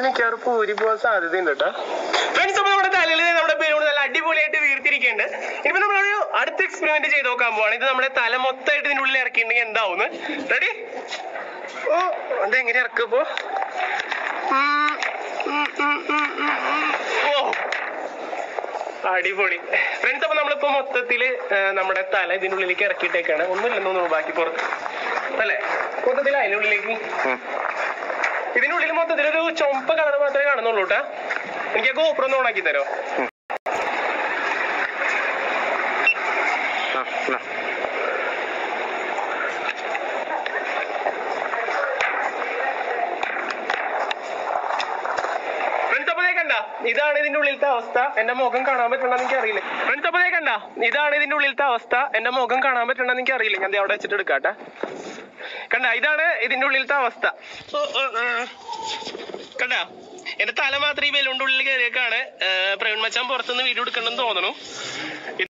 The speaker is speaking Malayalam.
മിക്കവാറും പൂരി പോകാൻ സാധ്യതയുണ്ട് കേട്ടോ ഫ്രണ്ട്സ് അപ്പൊ നമ്മുടെ തലയിൽ നമ്മുടെ പേരോട് നല്ല അടിപൊളിയായിട്ട് വീർത്തിരിക്കുന്നുണ്ട് ഇനിയിപ്പോ നമ്മളൊരു അടുത്ത എക്സ്പെരിമെന്റ് ചെയ്ത് നോക്കാൻ പോവാണ് ഇത് നമ്മുടെ തല മൊത്തമായിട്ട് ഇതിന്റെ ഉള്ളിൽ ഇറക്കിയിട്ടുണ്ടെങ്കിൽ എന്താവും റെഡി ഓ അതെങ്ങനെ ഇറക്കിപ്പോ ഓ അടിപൊളി ഫ്രണ്ട്സ് അപ്പൊ നമ്മളിപ്പോ മൊത്തത്തില് ആ, നമ്മുടെ തല ഇതിന്റെ ഉള്ളിലേക്ക് ഇറക്കിയിട്ടേക്കാണ് ഒന്നുമില്ലെന്ന് തോന്നുന്നു ബാക്കി പുറത്ത് അല്ലേ മൊത്തത്തിൽ അതിന്റെ ഉള്ളിലേക്ക് ഇതിന്റെ ഉള്ളിൽ മൊത്തത്തിൽ ഒരു ചുമപ്പ് കളർ മാത്രമേ കാണുന്നുള്ളൂ കേട്ടാ എനിക്ക് ആ ഗോപുരം ഒന്ന് ഓണാക്കി തരോ ഫ്രണ്ട്സ് അപ്പൊ കണ്ട ഇതാണ് ഇതിന്റെ ഉള്ളിലത്തെ അവസ്ഥ എന്റെ മുഖം കാണാൻ പറ്റണ്ടെന്ന് എനിക്ക് അറിയില്ല ഫ്രണ്ട്സ് അപ്പൊ കണ്ട ഇതാണ് ഇതിന്റെ ഉള്ളിലത്തെ അവസ്ഥ എന്റെ മുഖം കാണാൻ പറ്റണ്ടെന്ന് എനിക്ക് അറിയില്ല ഞാൻ ദേ അവിടെ വെച്ചിട്ട് എടുക്കാട്ടെ കണ്ട ഇതാണ് ഇതിന്റെ ഉള്ളിലത്തെ അവസ്ഥ ഓ, ഓ, ആ. കണ്ട എന്റെ തല മാത്രം ഈ ബലൂണിന്റെ ഉള്ളിൽ കയറിയേക്കാണ് പ്രവീൺ മച്ചാൻ പുറത്തുനിന്ന് വീഡിയോ എടുക്കണമെന്ന് തോന്നുന്നു